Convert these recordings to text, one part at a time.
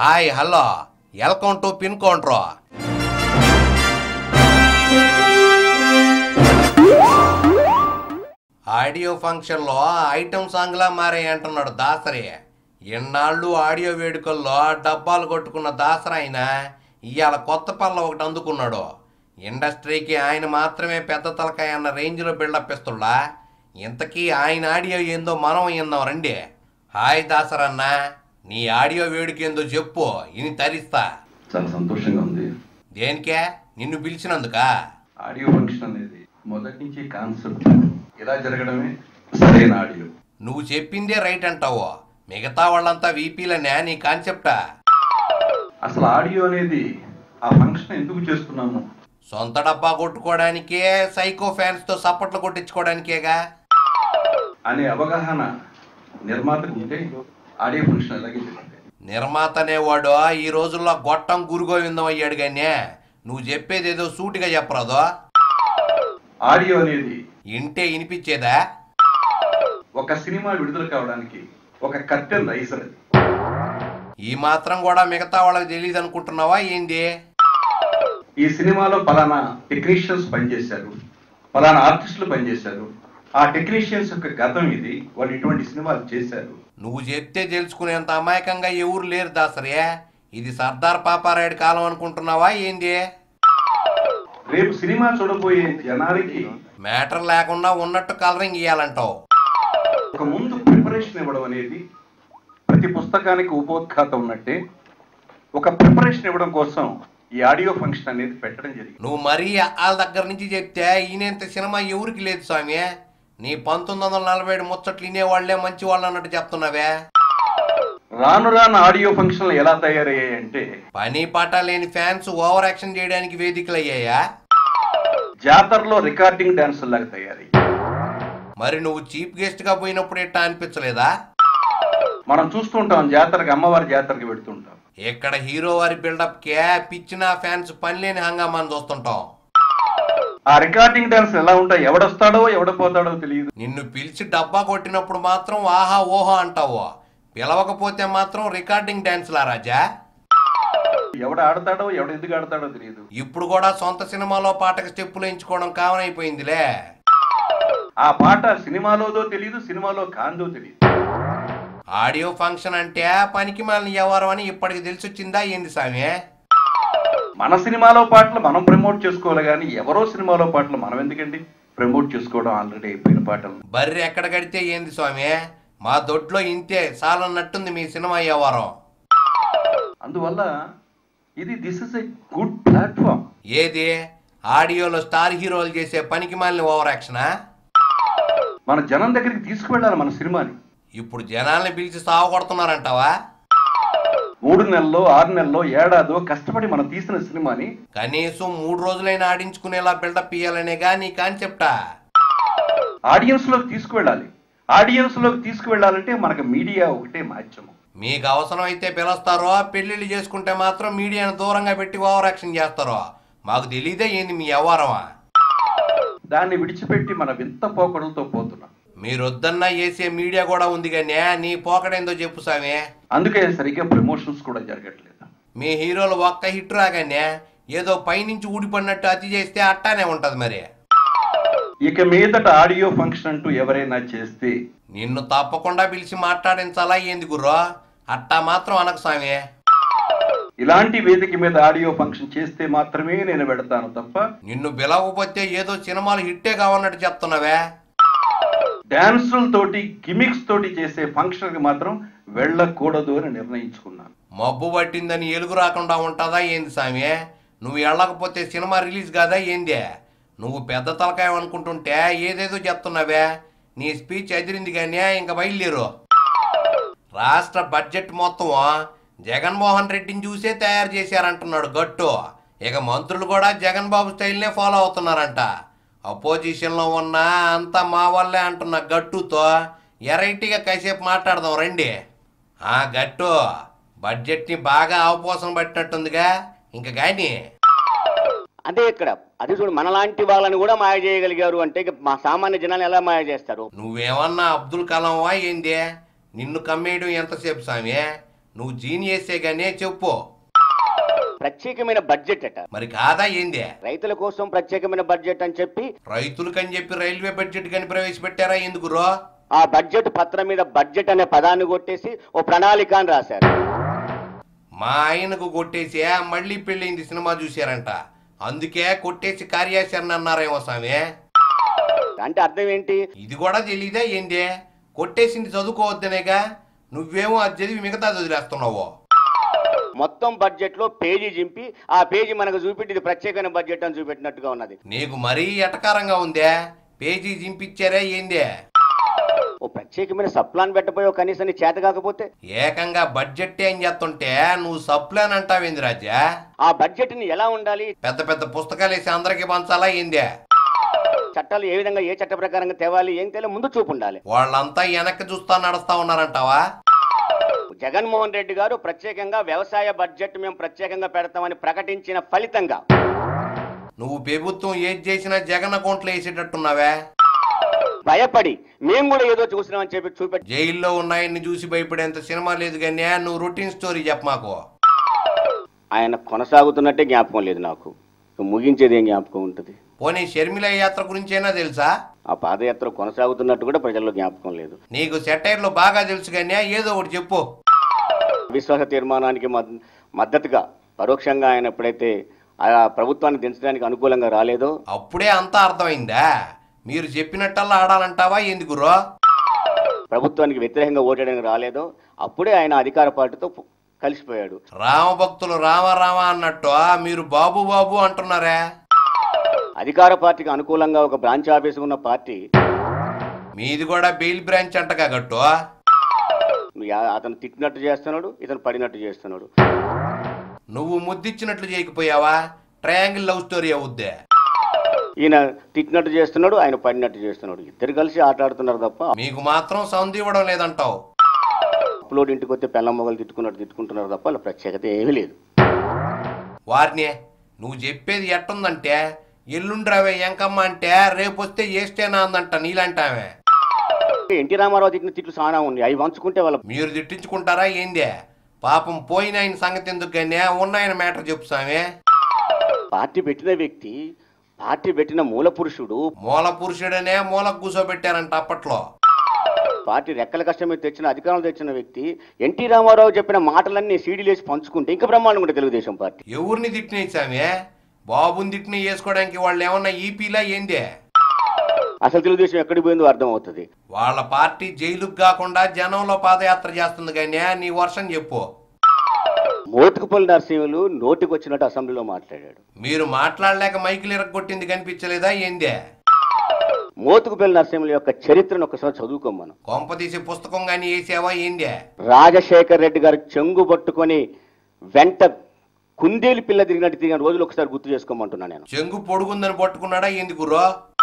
hi hello welcome to pin counter audio ఫంక్షన్లో item సాంగ్లా మారాయి అంటున్నాడు దాసరి ఎన్నాళ్ళు ఆడియో వేడుకల్లో డబ్బాలు కొట్టుకున్న దాసరి ఆయన ఇవాళ కొత్త పల్ల ఒకటి అందుకున్నాడు ఇండస్ట్రీకి ఆయన మాత్రమే పెద్ద తలకాయ అన్న రేంజ్లో బిల్డప్ ఇస్తున్నా ఇంతకీ ఆయన ఆడియో ఏందో మనం విందాం రండి హాయ్ దాసరన్న నీ ఆడియో వేడుక ఏందో చెప్పు ఇని తరిస్తా చాలా సంతోషంగా ఉంది దేనికే నిన్ను పిలిచినందుకా ఆడియో ఫంక్షన్ అనేది మొదటి నుంచి కాన్సెప్ట్ ఇలా జరగడమే సరైన ఆడియో నువ్వు చెప్పిందే రైట్ అంటావు మిగతా వాళ్ళంతా వీపీలనే నీ కాన్సెప్టా అసలు ఆడియో అనేది ఆ ఫంక్షన్ ఎందుకు చేస్తున్నాము సొంత డబ్బా కొట్టుకోవడానికే సైకో ఫ్యాన్స్తో సప్పట్లు కొట్టించుకోవడానికేగా అనే అవగాహన నిర్మాతకు ఉంటే ఆడియో ఫంక్షన్ అలాగే జరిగింది నిర్మాత అనేవాడు ఈ రోజుల్లో గొట్టం గురుగోవిందం అయ్యాడు గానే నువ్వు చెప్పేది ఏదో సూటిగా చెప్పరాదో ఆడియో అనేది ఇంటే వినిపించేదా ఒక సినిమా విడుదల కావడానికి ఒక కర్టెన్ రైసర్ అది ఈ మాత్రం కూడా మిగతా వాళ్ళకి తెలియదు అనుకుంటున్నావా ఏంది ఈ సినిమాలో పలానా టెక్నీషియన్స్ పనిచేశారు పలానా ఆర్టిస్టులు పనిచేశారు ఆ టెక్నీషియన్స్ యొక్క గతం ఇది వాళ్ళు ఇటువంటి సినిమాలు చేశారు నువ్వు చెప్తే తెలుసుకునేంత అమాయకంగా ఎవరు లేరు దాసరే ఇది సర్దార్ పాపారాయుడు కాలం అనుకుంటున్నావా ఏంది రేపు సినిమా చూడబోయే జనానికి మ్యాటర్ లేకుండా ఉన్నట్టు కలరింగ్ ఇయ్యాలంటావు ఒక ముందు ప్రిపరేషన్ ఇవ్వడం అనేది ప్రతి పుస్తకానికి ఉపోద్ఘాతం ఉన్నట్టే ఒక ప్రిపరేషన్ ఇవ్వడం కోసం ఈ ఆడియో ఫంక్షన్ అనేది పెట్టడం జరిగింది నువ్వు మరీ వాళ్ళ దగ్గర నుంచి చెప్తే ఈయనంత సినిమా ఎవరికి లేదు స్వామి నీ పంతొమ్మిది వందల నలభై ఏడు ముచ్చట్లు వినేవాళ్లే మంచి వాళ్ళు అన్నట్టు చెప్తున్నావే రాను రాను ఆడియో ఫంక్షన్లు ఎలా తయారయ్యాయంటే పని పాట లేని ఫ్యాన్స్ ఓవర్ యాక్షన్ చేయడానికి వేదికలు అయ్యాయా జాతరలో రికార్డింగ్ డాన్స్ లాగా తయారయ్యాయి మరి నువ్వు చీఫ్ గెస్ట్ గా పోయినప్పుడు ఎట్టా అనిపించలేదా మనం చూస్తుంటాం జాతరకి అమ్మవారి జాతరకి పెడుతుంటాం ఇక్కడ హీరో వారి బిల్డప్ కే పిచ్చిన ఫ్యాన్స్ పని లేని హంగామాని చూస్తుంటాం ఆ రికార్డింగ్ డాన్స్ ఎలా ఉంటాయి ఎవడొస్తాడో ఎవడపోతాడో తెలియదు నిన్ను పిలిచి డబ్బా కొట్టినప్పుడు మాత్రం ఆహా ఓహో అంటావు పిలవకపోతే మాత్రం రికార్డింగ్ డాన్స్లా రాజా ఎవడ ఆడతాడో ఎవడ ఎందుకు ఆడతాడో తెలియదు ఇప్పుడు కూడా సొంత సినిమాలో పాటకు స్టెప్పులు ఎంచుకోవడం కామనైపోయిందిలే ఆ పాట సినిమాలోదో తెలియదు సినిమాలో కాందో తెలియదు ఆడియో ఫంక్షన్ అంటే పనికి మాలిన వ్యవహారం అని ఇప్పటికి తెలిసొచ్చిందా ఏంది సామి మన సినిమాలో పాటలు మనం ప్రమోట్ చేసుకోవాలి కానీ ఎవరో సినిమాలో పాటలు మనం ఎందుకండి ప్రమోట్ చేసుకోవడం ఆల్రెడీ అయిపోయిన పాటలు బర్రె ఎక్కడ కడితే ఏంది స్వామి మా దొడ్లో ఇంతే చాలన్నట్టుంది మీ సినిమా వ్యవహారం అందువల్ల ఇది this is a good platform ఏది ఆడియోలో స్టార్ హీరోలు చేసే పనికి మాలిన ఓవర్ యాక్షనా మన జనం దగ్గరికి తీసుకువెళ్ళాలి మన సినిమాని ఇప్పుడు జనాల్ని పిలిచి సాగు కొడుతున్నారంటావా మూడు నెలల్లో ఆరు నెలల్లో ఏడాదో కష్టపడి మనం తీసిన సినిమాని కనీసం మూడు రోజులైనా ఆడించుకునేలా బిల్డప్ ఇయ్యాలనేగా నీ కాన్సెప్టా ఆడియన్స్ లోకి తీసుకువెళ్ళాలి ఆడియన్స్ లోకి తీసుకువెళ్ళాలంటే మనకు మీడియా ఒకటే మాధ్యమం మీకు అవసరం అయితే పిలుస్తారో పెళ్లిళ్ళు చేసుకుంటే మాత్రం మీడియాను దూరంగా పెట్టి ఓవర్ యాక్షన్ చేస్తారో మాకు తెలియదే ఏంది మీ వ్యవహారమా దాన్ని విడిచిపెట్టి మన వింత పోకడలతో పోతున్నాం మీరు వద్దన్నా వేసే మీడియా కూడా ఉంది కానీ నీ పోకడేందో చెప్పు సామి అందుకే సరిగ్గా ప్రమోషన్స్ కూడా జరగట్లేదు మీ హీరోలు ఒక్క హిట్ రాగానే ఏదో పైనుంచి ఊడిపడినట్టు అతి చేస్తే అట్టానే ఉంటది మరి ఇక మీదట ఆడియో ఫంక్షన్ అంటూ ఎవరైనా చేస్తే నిన్ను తప్పకుండా పిలిచి మాట్లాడించాలా ఏంది గుర్రో అట్టా మాత్రం అనకు స్వామి ఇలాంటి వేదిక మీద ఆడియో ఫంక్షన్ చేస్తే మాత్రమే నేను పెడతాను తప్ప నిన్ను పిలవకపోతే ఏదో సినిమాలు హిట్టే కావన్నట్టు చెప్తున్నావే డాన్సులతోటి గిమిక్స్ తోటి చేసే ఫంక్షన్ కి మాత్రం వెళ్ళకూడదు అని నిర్ణయించుకున్నాను మబ్బు పట్టిందని ఎలుగు రాకుండా ఉంటుందా ఏంది స్వామి నువ్వు వెళ్ళకపోతే సినిమా రిలీజ్ కాదా ఏంది నువ్వు పెద్ద తలకాయ అనుకుంటుంటే ఏదేదో చెప్తున్నావే నీ స్పీచ్ ఎదిరింది కానీ ఇంకా బయలుదేరు రాష్ట్ర బడ్జెట్ మొత్తం జగన్మోహన్ రెడ్డిని చూసే తయారు చేశారంటున్నాడు గట్టు ఇక మంత్రులు కూడా జగన్ బాబు స్టైల్నే ఫాలో అవుతున్నారంట అపోజిషన్లో ఉన్న అంతా మా వల్లే అంటున్న గట్టుతో ఎరైటీగా కాసేపు మాట్లాడదాం రండి ఆ గట్టు బడ్జెట్ని బాగా అవపోసం పట్టినట్టుందిగా ఇంక కానీ అదే ఇక్కడ అది చూడు మనలాంటి వాళ్ళని కూడా మాయ చేయగలిగారు అంటే ఇక మా సామాన్య జనాన్ని ఎలా మాయ చేస్తారు నువ్వేమన్నా అబ్దుల్ కలాంవా ఏంది నిన్ను కమ్మేయడం ఎంతసేపు సామి నువ్వు జీనియసే గానే చెప్పు ప్రత్యేకమైన బడ్జెట్ అట మరి కాదా ఏందే రైతుల కోసం ప్రత్యేకమైన బడ్జెట్ అని చెప్పి రైతులకని చెప్పి రైల్వే బడ్జెట్ కానీ ప్రవేశపెట్టారా ఎందుకు రో ఆ బడ్జెట్ పత్రం మీద బడ్జెట్ అనే పదాన్ని కొట్టేసి ఓ ప్రణాళిక అని రాశారు మా ఆయనకు కొట్టేసి మళ్ళీ పెళ్ళైంది సినిమా చూశారంట అందుకే కొట్టేసి కార్యాచరణ అన్నారేమో స్వామి అంటే అర్థం ఏంటి ఇది కూడా తెలీదా ఏందే కొట్టేసింది చదువుకోవద్దనేగా నువ్వేమో అది చదివి మిగతా వదిలేస్తున్నావు మొత్తం బడ్జెట్ లో పేజీ చింపి ఆ పేజీ మనకు చూపెట్టి ఇది ప్రత్యేకమైన బడ్జెట్ అని చూపెట్టినట్టుగా ఉన్నది నీకు మరీ ఎటకారంగా ఉందే పేజీ చింపిచ్చారే ఏందే ఓ ప్రత్యేకమైన సప్లాన్ పెట్టబోయో కనీసం నీ చేత కాకపోతే ఏకంగా బడ్జెట్ ఏం చేస్తుంటే నువ్వు సప్లాన్ అంటావేంది రాజా ఆ బడ్జెట్ ని ఎలా ఉండాలి పెద్ద పెద్ద పుస్తకాలు వేసి అందరికి పంచాలా ఏందే చట్టాలు ఏ విధంగా ఏ చట్ట ప్రకారంగా తేవాలి ఏం తెలియ ముందు చూపు ఉండాలి వాళ్ళంతా వెనక్కి చూస్తా నడుస్తా ఉన్నారంటావా జగన్మోహన్ రెడ్డి గారు ప్రత్యేకంగా వ్యవసాయ బడ్జెట్ మేము ప్రత్యేకంగా పెడతామని ప్రకటించిన ఫలితంగా నువ్వు ప్రభుత్వం ఏది చేసినా జగన్ అకౌంట్లో వేసేటట్టున్నావే భయపడి మేము కూడా ఏదో చూసినామని చెప్పి చూపెట్టి జైల్లో ఉన్నాయన్ని చూసి భయపడేంత సినిమా లేదు కానీ నువ్వు రొటీన్ స్టోరీ చెప్ప మాకు ఆయన కొనసాగుతున్నట్టే జ్ఞాపకం లేదు నాకు ఇక ముగించేది ఏం జ్ఞాపకం ఉంటుంది పోనీ షర్మిల యాత్ర గురించైనా తెలుసా ఆ పాదయాత్ర కొనసాగుతున్నట్టు కూడా ప్రజల్లో జ్ఞాపకం లేదు నీకు సెటైర్లు బాగా తెలుసు కానీ ఏదో ఒకటి చెప్పు విశ్వాస తీర్మానానికి మద్- మద్దతుగా పరోక్షంగా ఆయన ఎప్పుడైతే ఆ ప్రభుత్వాన్ని దించడానికి అనుకూలంగా రాలేదో అప్పుడే అంతా అర్థమైందా మీరు చెప్పినట్టల్లా ఆడాలంటావా ఎందుకురో ప్రభుత్వానికి వ్యతిరేకంగా ఓటేయడానికి రాలేదో అప్పుడే ఆయన అధికార పార్టీతో పు- కలిసిపోయాడు రామభక్తులు రామ రామ అన్నట్టు మీరు బాబు బాబు అంటున్నారే అధికార పార్టీకి అనుకూలంగా ఒక బ్రాంచ్ ఆఫీస్ ఉన్న పార్టీ మీది కూడా బెయిల్ బ్రాంచ్ అంటగా గట్టు యా- అతను తిట్టినట్టు చేస్తున్నాడు ఇతను పడినట్టు చేస్తున్నాడు నువ్వు ముద్దిచ్చినట్లు చేయకపోయావా ట్రయాంగిల్ లవ్ స్టోరీ అవుద్దే ఈయన తిట్టినట్టు చేస్తున్నాడు ఆయన పడినట్టు చేస్తున్నాడు ఇద్దరు కలిసి ఆట ఆడుతున్నారు తప్ప మీకు మాత్రం సౌంద్ ఇవ్వడం లేదంటావు అప్లోడ్ ఇంటికి వస్తే పెళ్ళం మొగలు తిట్టుకున్నట్టు తిట్టుకుంటున్నారు తప్ప వాళ్ళ ప్రత్యేకత ఏమీ లేదు వారిని నువ్వు చెప్పేది ఎట్టుందంటే ఎల్లుండ్రావే ఎంకమ్మ అంటే రేపు వస్తే ఏస్టేనా అందంట నీలంటావే ఎన్టీ రామారావు తిట్టిన తిట్లు చాలా ఉన్నాయి అవి వంచుకుంటే వాళ్ళ మీరు తిట్టించుకుంటారా ఏందే పాపం పోయిన ఆయన సంగతి ఎందుకు కానీ ఉన్నాయన మ్యాటర్ చెప్పు సామే పార్టీ పెట్టిన వ్యక్తి పార్టీ పెట్టిన మూల పురుషుడు మూల పురుషుడనే మూలకు కూర్చోబెట్టారంట అప్పట్లో పార్టీ రెక్కల కష్టం మీద తెచ్చిన అధికారం తెచ్చిన వ్యక్తి ఎన్టీ రామారావు చెప్పిన మాటలన్నీ సీడీలేసి పంచుకుంటే ఇంకా బ్రహ్మాండం కూడా తెలుగుదేశం పార్టీ ఎవరిని తిట్టినాయి సామే బాబుని తిట్టిన వేసుకోవడానికి వాళ్ళు ఏమన్నా ఈపీలా ఏందే అసలు తెలుగుదేశం ఎక్కడికి పోయిందో అర్థం అవుతుంది వాళ్ళ పార్టీ జైలుకు కాకుండా జనంలో పాదయాత్ర చేస్తుంది కానీ నీ వర్షం చెప్పు మోతుకుపల్లి నరసింహులు నోటికి వచ్చినట్టు అసెంబ్లీలో మాట్లాడాడు మీరు మాట్లాడలేక మైకులు ఇరగొట్టింది కనిపించలేదా ఏందే మోతుకుపల్లి నరసింహుల యొక్క చరిత్రను ఒకసారి చదువుకోమను కొంపదీసి పుస్తకం కానీ వేసావా ఏందే రాజశేఖర్ రెడ్డి గారు చెంగు పట్టుకొని వెంట కుందేలు పిల్ల తిరిగినట్టు తిరిగిన రోజులు ఒకసారి గుర్తు చేసుకోమంటున్నా నేను చెంగు పొడుగుందని పట్టుకున్నాడా ఎందుకురో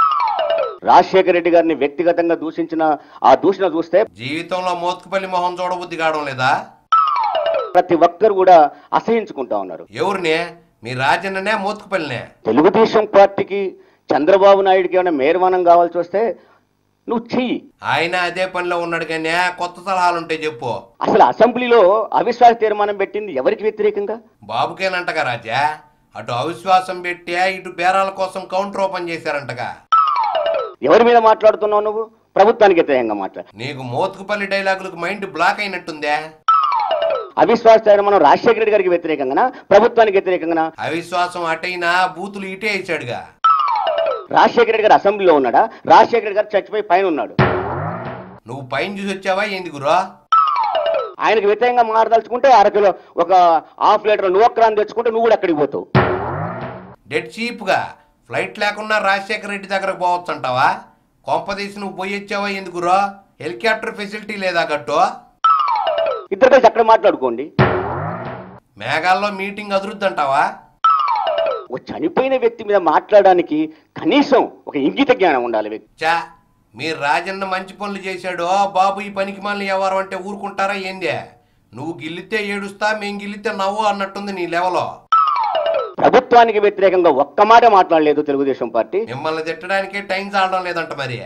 రాజశేఖర రెడ్డి గారిని వ్యక్తిగతంగా దూషించిన ఆ దూషణ చూస్తే జీవితంలో మోత్కుపల్లి మొహం చూడబుద్ధి కావడం లేదా ప్రతి ఒక్కరు కూడా అసహించుకుంటా ఉన్నారు ఎవరిని మీ రాజన్ననే మోత్కుపల్లినే తెలుగుదేశం పార్టీకి చంద్రబాబు నాయుడుకి ఏమైనా మేర్మానం కావాల్సి వస్తే నువ్వు చెయ్యి ఆయన అదే పనిలో ఉన్నాడు కానీ కొత్త సలహాలుంటే చెప్పు అసలు అసెంబ్లీలో అవిశ్వాస తీర్మానం పెట్టింది ఎవరికి వ్యతిరేకంగా బాబుకేనంటగా రాజా అటు అవిశ్వాసం పెట్టి ఇటు బేరాల కోసం కౌంటర్ ఓపెన్ చేశారంటగా ఎవరి మీద మాట్లాడుతున్నావు నువ్వు ప్రభుత్వానికి వ్యతిరేకంగా మాట్లాడు నీకు మోత్కుపల్లి డైలాగులకు మైండ్ బ్లాక్ అయినట్టుందే అవిశ్వాస తీర్మానం రాజశేఖర రెడ్డి గారికి వ్యతిరేకంగానా ప్రభుత్వానికి వ్యతిరేకంగానా అవిశ్వాసం అటైనా బూతులు ఇటే వేసాడుగా రాజశేఖర రెడ్డి గారు అసెంబ్లీలో ఉన్నాడా రాజశేఖర రెడ్డి గారు చచ్చిపోయి పైన ఉన్నాడు నువ్వు పైన చూసి వచ్చావా ఎందుకురా ఆయనకు వ్యతిరేకంగా మాట్లాదలుచుకుంటే అరకిలో ఒక హాఫ్ లీటర్ నూక్రాన్ తెచ్చుకుంటే నువ్వు కూడా అక్కడికి పోతావు డెడ్ చీప్గా ఫ్లైట్ లేకుండా రాజశేఖర రెడ్డి దగ్గరకు పోవచ్చు అంటావా కొంపదీసి నువ్వు పోయి వచ్చావా ఎందుకురా హెలికాప్టర్ ఫెసిలిటీ లేదా గట్టు ఇద్దరు కలిసి అక్కడ మాట్లాడుకోండి మేఘాల్లో మీటింగ్ అదురుద్దంటావా ఒక చనిపోయిన వ్యక్తి మీద మాట్లాడడానికి కనీసం ఒక ఇంగిత జ్ఞానం ఉండాలి వ్యక్తి చా మీరు రాజన్న మంచి పనులు చేశాడు బాబు ఈ పనికి మళ్ళీ ఎవరు అంటే ఊరుకుంటారా ఏందే నువ్వు గిల్లితే ఏడుస్తా మేం గిల్లితే నవ్వు అన్నట్టుంది నీ లెవలో ప్రభుత్వానికి వ్యతిరేకంగా ఒక్క మాట మాట్లాడలేదు తెలుగుదేశం పార్టీ మిమ్మల్ని తిట్టడానికే టైం చాలడం లేదంట మరి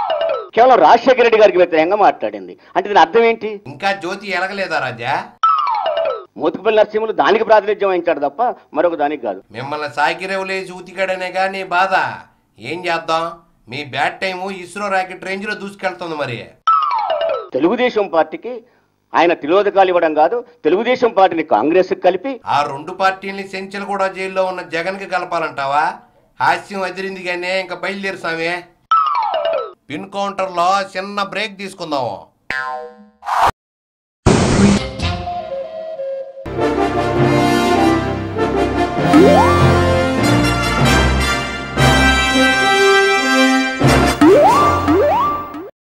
కేవలం రాజశేఖర రెడ్డి గారికి వ్యతిరేకంగా మాట్లాడింది అంటే దీని అర్థం ఏంటి ఇంకా జ్యోతి ఎలగలేదా రాజా మోతుకుపల్లి నరసింహులు దానికి ప్రాతినిధ్యం వహించాడు తప్ప మరొక దానికి కాదు మిమ్మల్ని సాకిరేవులేసి ఉతికాడనే కానీ బాధ ఏం చేద్దాం మీ బ్యాట్ టైము ఇస్రో రాకెట్ రేంజ్లో దూసుకెళ్తుంది మరి తెలుగుదేశం పార్టీకి ఆయన తిలోదకాలు ఇవ్వడం కాదు తెలుగుదేశం పార్టీని కాంగ్రెస్ కలిపి ఆ రెండు పార్టీల్ని సెంచల్ కూడా జైల్లో ఉన్న జగన్కి కలపాలంటావా హాస్యం అదిరింది కానీ ఇంకా బయలుదేరు స్వామి పిన్ కౌంటర్లో చిన్న బ్రేక్ తీసుకుందాము